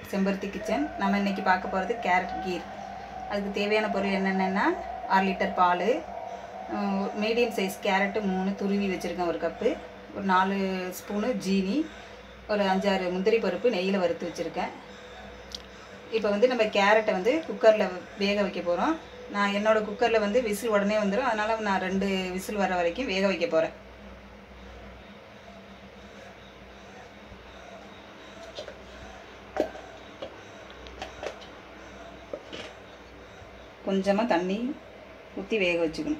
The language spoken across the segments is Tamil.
செம்பருத்தி கிச்சன் நம்ம இன்னைக்கு பார்க்க போகிறது கேரட் கீர் அதுக்கு தேவையான பொருள் என்னென்னா அரை லிட்டர் பால் மீடியம் சைஸ் கேரட்டு மூணு துருவி வச்சுருக்கேன் ஒரு கப்பு ஒரு நாலு ஸ்பூனு ஜீனி ஒரு அஞ்சாறு முந்திரி பருப்பு நெய்யில் வறுத்து வச்சுருக்கேன் இப்போ வந்து நம்ம கேரட்டை வந்து குக்கரில் வேக வைக்க போகிறோம் நான் என்னோடய குக்கரில் வந்து விசில் உடனே வந்துடும் அதனால் நான் ரெண்டு விசில் வர வரைக்கும் வேக வைக்க போகிறேன் கொஞ்சமாக தண்ணி ஊற்றி வேக வச்சுக்கணும்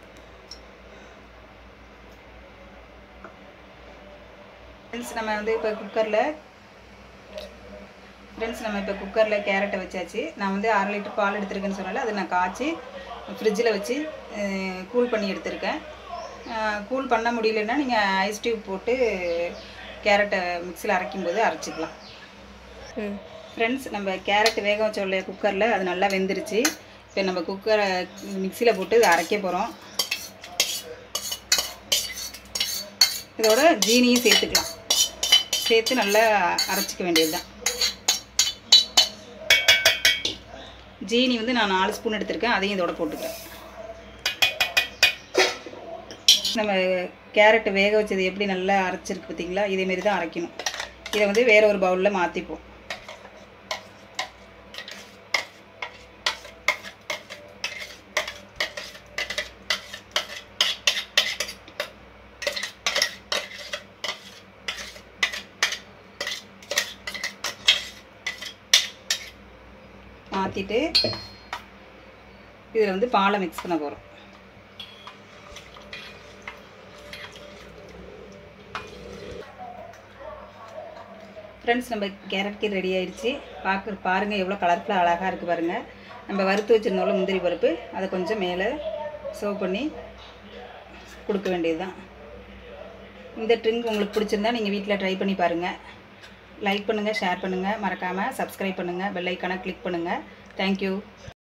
ஃப்ரெண்ட்ஸ் நம்ம வந்து இப்போ குக்கரில் ஃப்ரெண்ட்ஸ் நம்ம இப்போ குக்கரில் கேரட்டை வச்சாச்சு நான் வந்து அரை லிட்டர் பால் எடுத்திருக்கேன்னு சொன்னால அதை நான் காய்ச்சி ஃப்ரிட்ஜில் வச்சு கூல் பண்ணி எடுத்திருக்கேன் கூல் பண்ண முடியலன்னா நீங்கள் ஐஸ் டியூப் போட்டு கேரட்டை மிக்சியில் அரைக்கும்போது அரைச்சிக்கலாம் ஃப்ரெண்ட்ஸ் நம்ம கேரட் வேக வச்ச இல்லையா குக்கரில் அது நல்லா வெந்துருச்சு இப்போ நம்ம குக்கரை மிக்சியில் போட்டு இதை அரைக்க போகிறோம் இதோட ஜீனியும் சேர்த்துக்கலாம் சேர்த்து நல்லா அரைச்சிக்க வேண்டியது தான் ஜீனி வந்து நான் நாலு ஸ்பூன் எடுத்திருக்கேன் அதையும் இதோட போட்டுக்கிறேன் நம்ம கேரட்டு வேக வச்சது எப்படி நல்லா அரைச்சிருக்கு பார்த்தீங்களா இதேமாரி தான் அரைக்கணும் இதை வந்து வேற ஒரு பவுலில் மாற்றிப்போம் மாற்றிட்டு இதில் வந்து பாலை மிக்ஸ் பண்ண போகிறோம் ஃப்ரெண்ட்ஸ் நம்ம கேரட் கீர் ரெடி ஆயிடுச்சு பார்க்க பாருங்கள் எவ்வளோ கலர்ஃபுல்லாக அழகாக இருக்குது பாருங்கள் நம்ம வறுத்து வச்சுருந்தோம்ல முந்திரி பருப்பு அதை கொஞ்சம் மேலே சர்வ் பண்ணி கொடுக்க வேண்டியது தான் இந்த ட்ரிங்க் உங்களுக்கு பிடிச்சிருந்தா நீங்கள் வீட்டில் ட்ரை பண்ணி பாருங்கள் லைக் பண்ணுங்கள் ஷேர் பண்ணுங்கள் மறக்காமல் சப்ஸ்கிரைப் பண்ணுங்கள் பெல் ஐக்கானை கிளிக் பண்ணுங்கள் தேங்க்யூ